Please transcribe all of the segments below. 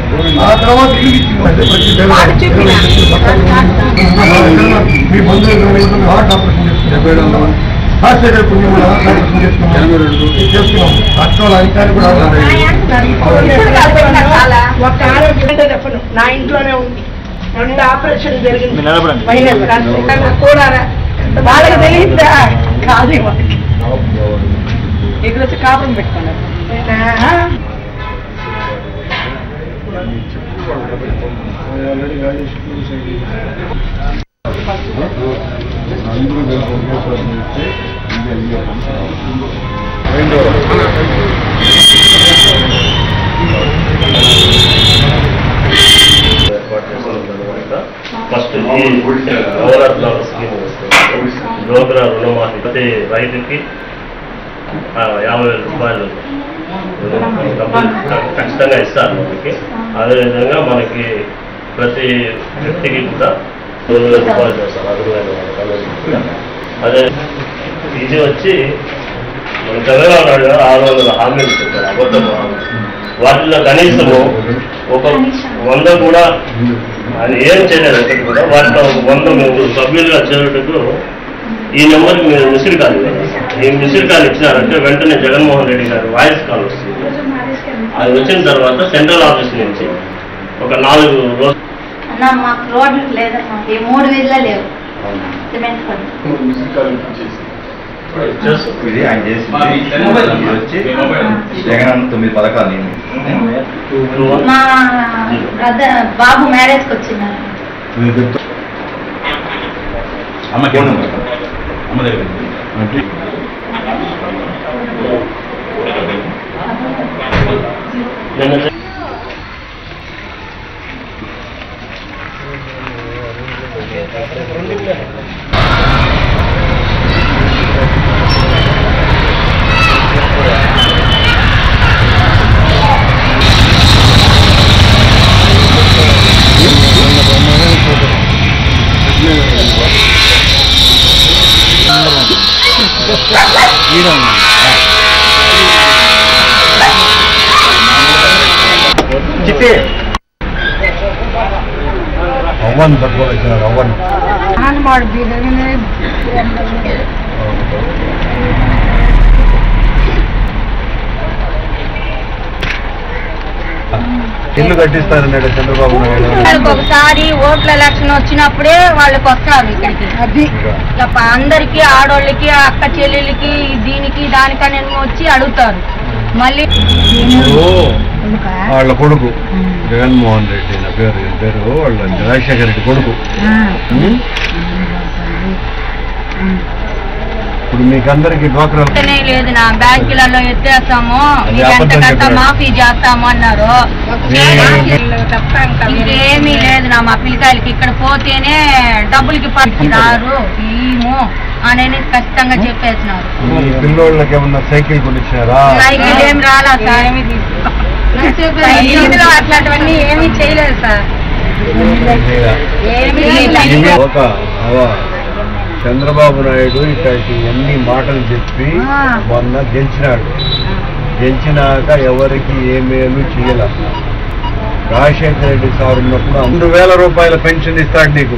ఆ తర్వాత ఇల్లు ఇచ్చింది వాడు చెప్పిన. మీ బంధువులు హార్ట్ ఆపరేషన్ చేసుకున్నాం హార్ట్ సర్జరీ పుణ్యం కూడా హార్ట్ ఆపరేషన్ చేసుకున్నాం చేసుకున్నాం అక్కడ అధికారి కూడా ఇప్పుడు కాదు పెట్టిన చాలా. ఒక ఆరోగ్యం అంటే చెప్పను నా ఇంట్లోనే ఉంది రెండు ఆపరేషన్ జరిగింది మైనస్ ఖచ్చితంగా కూడా వాళ్ళకి తెలియదా కాదు వాళ్ళకి ఇక్కడ వచ్చి కాపురం పెట్టుకున్నారు ఏర్పాటు చేస్తున్నాం దానివల్ల ఫస్ట్ ఈ నవరత్నాల స్కీమ్ వస్తుంది డోగ్రా రుణమాఫీ ప్రతి రైతుకి ఆ, యాభై వేల రూపాయలు డబ్బులు ఖచ్చితంగా ఇస్తారు మనకి అదేవిధంగా మనకి ప్రతి వ్యక్తికి కూడా రెండు వేల రూపాయలు చేస్తారు అదనమైన వాళ్ళకి అదే ఇది వచ్చి మన చంద్రబాబు నాయుడు గారు ఆరు వందల హామీలు చెప్పారు అబద్ధం హామీలు. వాటిలో కనీసము ఒక వంద కూడా అది ఏం చేయలేదు ఒకటి కూడా వాటిలో ఒక వంద మేము సభ్యులుగా చేరుటకు ఈ నెంబర్కి మీరు మిస్డ్ కాల్ ఇవ్వాలి. ఈ మిస్డ్ కాల్ ఇచ్చినారంటే వెంటనే జగన్మోహన్ రెడ్డి గారు వాయిస్ కాల్ వస్తుంది అది వచ్చిన తర్వాత సెంట్రల్ ఆఫీస్ నుంచి ఒక నాలుగు రోజులు అన్న మాకు రోడ్లు లేదమ్మా ఈ మూడు వీధిలో లేవు సిమెంట్ పని చేస్తాం ఇది ఆయన చేసింది వచ్చి జగన్ తొమ్మిది పథకాలు నేను మా బ్రదర్ బాబు మ్యారేజ్కి వచ్చినారు అమ్మకి ఏమన్నా అమ్మ దగ్గర నిన్న చే- చిట్టి అవ్వని పట్టుకోవాలి అవ్వని ఇల్లు కట్టిస్తారన్నాడు చంద్రబాబు నాయుడు వాళ్ళకి ఒకసారి ఓట్ల ఎలక్షన్ వచ్చినప్పుడే వాళ్ళకి వస్తారు ఇక్కడికి అది అందరికి ఆడోళ్ళకి అక్క చెల్లెళ్ళకి దీనికి దానికని వచ్చి అడుగుతారు మళ్ళీ ఇప్పుడు వాళ్ళ కొడుకు జగన్మోహన్ రెడ్డి నా పేరు ఈయన పేరు వాళ్ళ రాజశేఖర రెడ్డి కొడుకు ఉం? ఇప్పుడు మీకందరికి డ్వాక్రా వెంటనే లేదు నా బ్యాంకులలో ఎత్తేస్తాము అది మీకు ఎంత అబద్ధం కట్ట చెప్పాడు. మాఫీ చేస్తాము అన్నారు ఇదేమీ లేదు నా మా పిల్లకాయలకి ఇక్కడ పోతేనే డబ్బులకి పచ్చి రారు ఈము అని ఖచ్చితంగా చెప్పేసినారు ఈ పిల్లోళ్ళకి ఏమన్నా సైకిల్ కొనిచ్చారా సైకిల్ ఏం రాలా సార్ సైకిల్ అట్లాంటివన్నీ ఏమీ చేయలేదు సార్ ఏమీ ఇది ఒక అవ చంద్రబాబు నాయుడు ఇట్లాంటి ఎన్ని మాటలు చెప్పి ఆ. మొన్న గెలిచినాడు గెలిచినాక ఎవరికి ఏ మేలు చేయలే రాజశేఖర రెడ్డి సార్ ఉన్నప్పుడు రెండు వేల రూపాయల పెన్షన్ ఇస్తాడు నీకు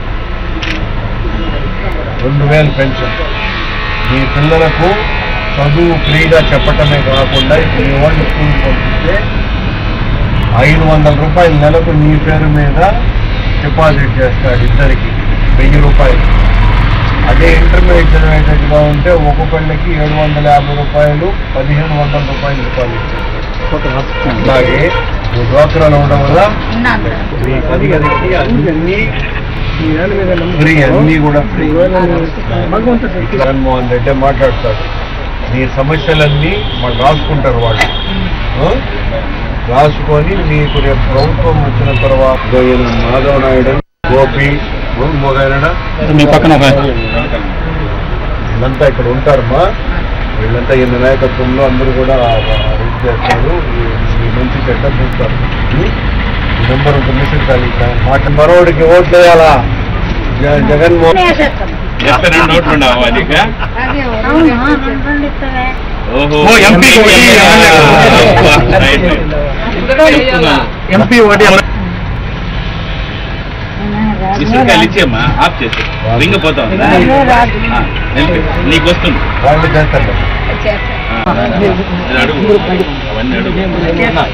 రెండు వేల పెన్షన్ మీ పిల్లలకు చదువు ఫ్రీగా చెప్పటమే కాకుండా ఇప్పుడు మీ వాళ్ళు స్కూల్ పంపిస్తే ఐదు వందల రూపాయలు నెలకు నీ పేరు మీద డిపాజిట్ చేస్తాడు ఇద్దరికి వెయ్యి రూపాయలు అదే ఇంటర్మీడియట్ చదివేటట్టుగా ఉంటే ఒక్కొక్కళ్ళకి ఏడు వందల యాభై రూపాయలు పదిహేను వందల రూపాయలు డిపాజిట్ చేస్తాడు అలాగే నువ్వు డ్వాక్రాలో ఉండడం వల్ల ఉన్నాను మీ పదిహేనుకి అన్ని ఫ్రీ అన్ని కూడా ఫ్రీ జగన్మోహన్ రెడ్డి మాట్లాడతాడు మీ సమస్యలన్నీ వాళ్ళు రాసుకుంటారు వాళ్ళు ఆ? రాసుకొని మీకు రేపు ప్రభుత్వం వచ్చిన తర్వాత ఈయన మాధవ నాయుడు గోపి మొదలైన మీ పక్కన వీళ్ళంతా ఇక్కడ ఉంటారమ్మా వీళ్ళంతా ఈయన నాయకత్వంలో అందరూ కూడా ఇది చేస్తారు ఈ- ఈ మంచి చెడ్డ చూస్తారు ఉం? ఈ నెంబర్ ఒక మిషన్ కాదు ఇక్కడ. మాట మరోడికి ఓట్లు వేయాలా జ- జగన్మోహన్ ఓ ఎంపీ ఎంపీ ఒకటి విసురుకాయలు ఇచ్చేమ్మా ఆఫ్ చేసి రింగ పోతా ఉందా ఆ, నిలిపి. నీకు వస్తుంది వాళ్ళు చేస్తారు ఆ, ఇది అడుగు అవన్నీ అడుగు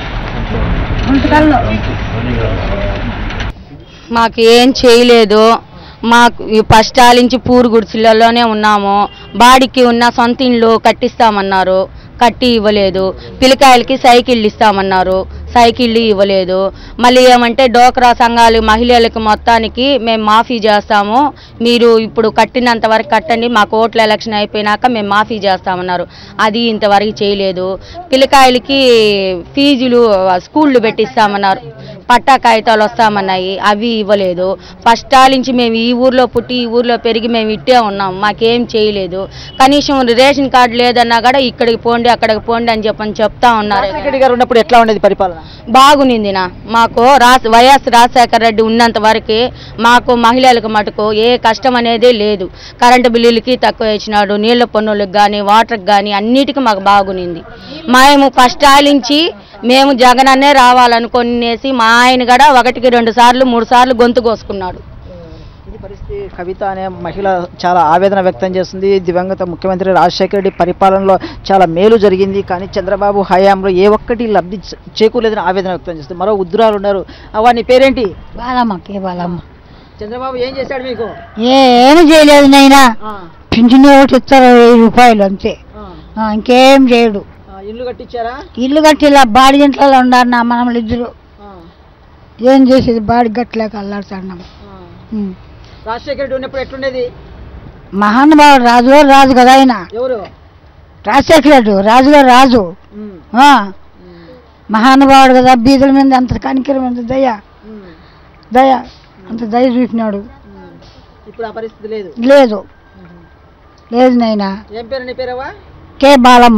మాకు ఏం చేయలేదు మాకు ఈ ఫస్ట్ నుంచి పూరు గుడిసెలలోనే ఉన్నాము బాడికి ఉన్న సొంత ఇండ్లు కట్టిస్తామన్నారు కట్టి ఇవ్వలేదు పిల్లకాయలకి సైకిళ్ళు ఇస్తామన్నారు సైకిళ్ళు ఇవ్వలేదు మళ్ళీ ఏమంటే డోక్రా సంఘాలు మహిళలకు మొత్తానికి మేము మాఫీ చేస్తాము మీరు ఇప్పుడు కట్టినంత వరకు కట్టండి మాకు ఓట్ల ఎలక్షన్ అయిపోయినాక మేము మాఫీ చేస్తామన్నారు అది ఇంతవరకు చేయలేదు పిల్లకాయలకి ఫీజులు స్కూళ్ళు పెట్టిస్తామన్నారు పట్టా కాగితాలు వస్తామన్నాయి అవి ఇవ్వలేదు ఫస్ట్ నుంచి మేము ఈ ఊర్లో పుట్టి ఈ ఊర్లో పెరిగి మేము ఇట్టే ఉన్నాం మాకేం చేయలేదు కనీసం రేషన్ కార్డు లేదన్నా కూడా ఇక్కడికి పోండి అక్కడికి పోండి అని చెప్పని చెప్తా ఉన్నారు రాజశేఖర గారు ఉన్నప్పుడు ఎట్లా ఉండేది పరిపాలన బాగునింది నా మాకు రాస్ వైఎస్ రాజశేఖర రెడ్డి ఉన్నంత వరకు మాకు మహిళలకు మటుకు ఏ కష్టం అనేదే లేదు కరెంటు బిల్లులకి తక్కువ ఇచ్చినాడు నీళ్ల పన్నులకు కానీ వాటర్కి కానీ అన్నిటికీ మాకు బాగునింది మేము కష్టాలించి మేము జగనన్నే రావాలనుకునేసి మా ఆయన కూడా ఒకటికి రెండు సార్లు మూడు సార్లు గొంతు కోసుకున్నాడు ఇది పరిస్థితి కవిత అనే మహిళ చాలా ఆవేదన వ్యక్తం చేస్తుంది దివంగత ముఖ్యమంత్రి రాజశేఖర రెడ్డి పరిపాలనలో చాలా మేలు జరిగింది కానీ చంద్రబాబు హయాంలో ఏ ఒక్కటి లబ్ధి చే- చేకూరలేదని ఆవేదన వ్యక్తం చేస్తుంది మరో ఉద్దురాలు ఉన్నారు ఆ, వాని పేరేంటి బాలమ్మ కే బాలమ్మ చంద్రబాబు ఏం చేశాడు మీకు ఏమి చేయలేదు నైనా ఆ, పింఛన్ ఒకటి ఇస్తారు వెయ్యి రూపాయలు అంతే ఆ, ఆ, ఇంకేం చేయడు ఆ, ఇల్లు కట్టించారా ఇల్లు కట్టి ఇలా బాడి ఇంట్లో ఉన్నారు నా మనములు ఇద్దరు ఆ, ఏం చేసేది బాడి గట్లేక అల్లాడుతున్నాం ఆ. ఉం. రాజశేఖర రెడ్డి ఉన్నప్పుడు ఎట్లుండేది మహానుభావుడు రాజుగారు రాజు కదా ఆయన ఎవరు రాజశేఖర రెడ్డి రాజుగారు రాజు ఉమ్, ఆ. మహానుభావుడు కదా బీదుల మీద అంత కనికరం ఎంత దయ ఉమ్, దయ అంత దయ చూపినాడు ఉమ్. ఇప్పుడు ఆ పరిస్థితి లేదు లేదు లేదు నైనా ఏం పేరు నీ పేరవా కే బాలమ్మ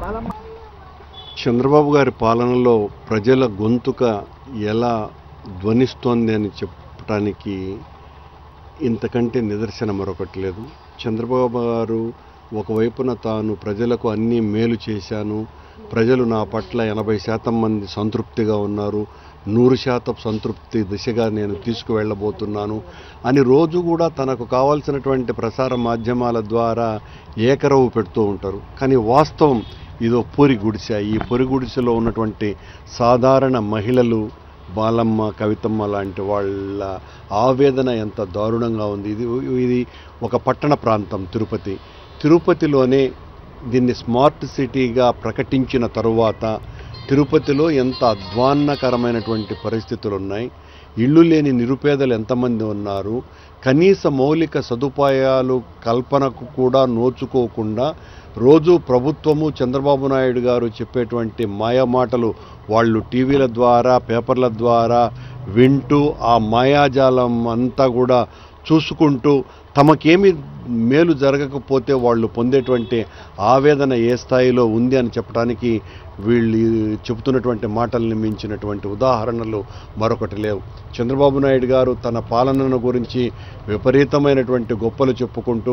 చంద్రబాబు గారి పాలనలో ప్రజల గొంతుక ఎలా ధ్వనిస్తోంది అని చెప్పడానికి ఇంతకంటే నిదర్శనం మరొకటి లేదు చంద్రబాబు గారు ఒకవైపున తాను ప్రజలకు అన్నీ మేలు చేశాను ప్రజలు నా పట్ల ఎనభై శాతం మంది సంతృప్తిగా ఉన్నారు నూరు శాతం సంతృప్తి దిశగా నేను తీసుకువెళ్ళబోతున్నాను అని రోజు కూడా తనకు కావాల్సినటువంటి ప్రసార మాధ్యమాల ద్వారా ఏకరవు పెడుతూ ఉంటారు కానీ వాస్తవం ఇదో పొరి గుడిసె ఈ పొరి గుడిసెలో ఉన్నటువంటి సాధారణ మహిళలు బాలమ్మ కవితమ్మ లాంటి వాళ్ళ ఆవేదన ఎంత దారుణంగా ఉంది ఇది ఇది ఒక పట్టణ ప్రాంతం తిరుపతి తిరుపతిలోనే దీన్ని స్మార్ట్ సిటీగా ప్రకటించిన తరువాత తిరుపతిలో ఎంత అధ్వాన్నకరమైనటువంటి పరిస్థితులు ఉన్నాయి ఇళ్ళు లేని నిరుపేదలు ఎంతమంది ఉన్నారు కనీస మౌలిక సదుపాయాలు కల్పనకు కూడా నోచుకోకుండా రోజు ప్రభుత్వము చంద్రబాబు నాయుడు గారు చెప్పేటువంటి మాయమాటలు వాళ్ళు టీవీల ద్వారా పేపర్ల ద్వారా వింటూ ఆ మాయాజాలం అంతా కూడా చూసుకుంటూ తమకేమి మేలు జరగకపోతే వాళ్ళు పొందేటువంటి ఆవేదన ఏ స్థాయిలో ఉంది అని చెప్పడానికి వీళ్ళు చెబుతున్నటువంటి మాటల్ని మించినటువంటి ఉదాహరణలు మరొకటి లేవు చంద్రబాబు నాయుడు గారు తన పాలనను గురించి విపరీతమైనటువంటి గొప్పలు చెప్పుకుంటూ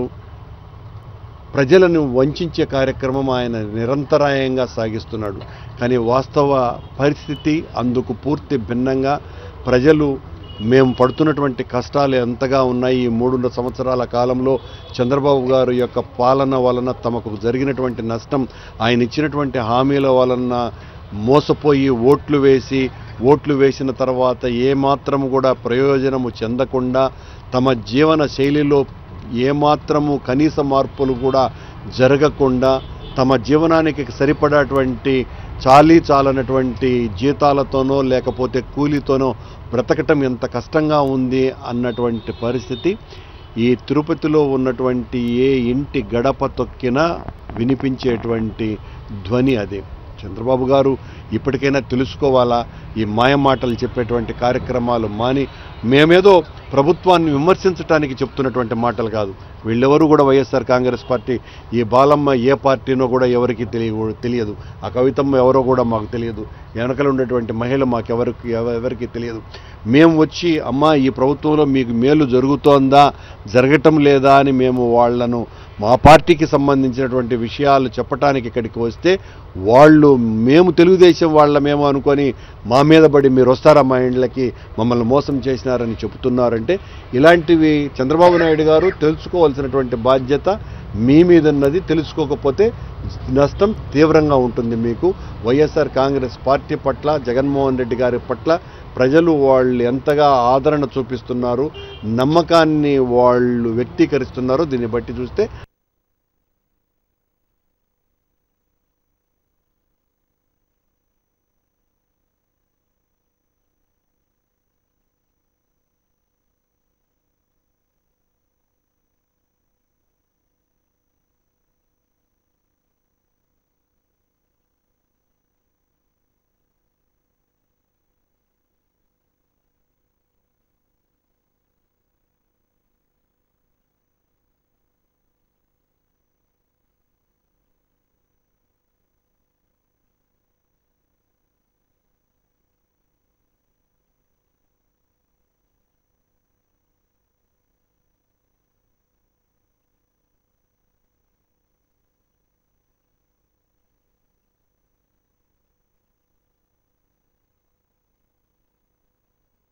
ప్రజలను వంచే కార్యక్రమం ఆయన నిరంతరాయంగా సాగిస్తున్నాడు కానీ వాస్తవ పరిస్థితి అందుకు పూర్తి భిన్నంగా ప్రజలు మేము పడుతున్నటువంటి కష్టాలు ఎంతగా ఉన్నాయి ఈ మూడున్నర సంవత్సరాల కాలంలో చంద్రబాబు గారు యొక్క పాలన వలన తమకు జరిగినటువంటి నష్టం ఆయన ఇచ్చినటువంటి హామీల వలన మోసపోయి ఓట్లు వేసి ఓట్లు వేసిన తర్వాత ఏమాత్రం కూడా ప్రయోజనము చెందకుండా తమ జీవన శైలిలో ఏమాత్రము కనీస మార్పులు కూడా జరగకుండా తమ జీవనానికి సరిపడేటువంటి చాలీ చాలనటువంటి జీతాలతోనో లేకపోతే కూలీతోనో బ్రతకటం ఎంత కష్టంగా ఉంది అన్నటువంటి పరిస్థితి ఈ తిరుపతిలో ఉన్నటువంటి ఏ ఇంటి గడప తొక్కినా వినిపించేటువంటి ధ్వని అది చంద్రబాబు గారు ఇప్పటికైనా తెలుసుకోవాలా ఈ మాయమాటలు చెప్పేటువంటి కార్యక్రమాలు మాని మేమేదో ప్రభుత్వాన్ని విమర్శించడానికి చెప్తున్నటువంటి మాటలు కాదు వీళ్ళెవరు కూడా వైఎస్ఆర్ కాంగ్రెస్ పార్టీ ఈ బాలమ్మ ఏ పార్టీనో కూడా ఎవరికి తెలియ తెలియదు ఆ కవితమ్మ ఎవరో కూడా మాకు తెలియదు వెనకలు ఉండేటువంటి మహిళ మాకు ఎవరికి ఎవ- ఎవరికి తెలియదు మేము వచ్చి అమ్మ ఈ ప్రభుత్వంలో మీకు మేలు జరుగుతోందా జరగటం లేదా అని మేము వాళ్ళను మా పార్టీకి సంబంధించినటువంటి విషయాలు చెప్పడానికి ఇక్కడికి వస్తే వాళ్ళు మేము తెలుగుదేశం వాళ్ళమేమో అనుకొని మా మీద పడి మీరు వస్తారా మా ఇండ్లకి మమ్మల్ని మోసం చేసినారని చెబుతున్నారంటే ఇలాంటివి చంద్రబాబు నాయుడు గారు తెలుసుకోవాల్సినటువంటి బాధ్యత మీ మీద ఉన్నది తెలుసుకోకపోతే నష్టం తీవ్రంగా ఉంటుంది మీకు వైఎస్ఆర్ కాంగ్రెస్ పార్టీ పట్ల జగన్మోహన్ రెడ్డి గారి పట్ల ప్రజలు వాళ్ళు ఎంతగా ఆదరణ చూపిస్తున్నారు నమ్మకాన్ని వాళ్ళు వ్యక్తీకరిస్తున్నారు దీన్ని బట్టి చూస్తే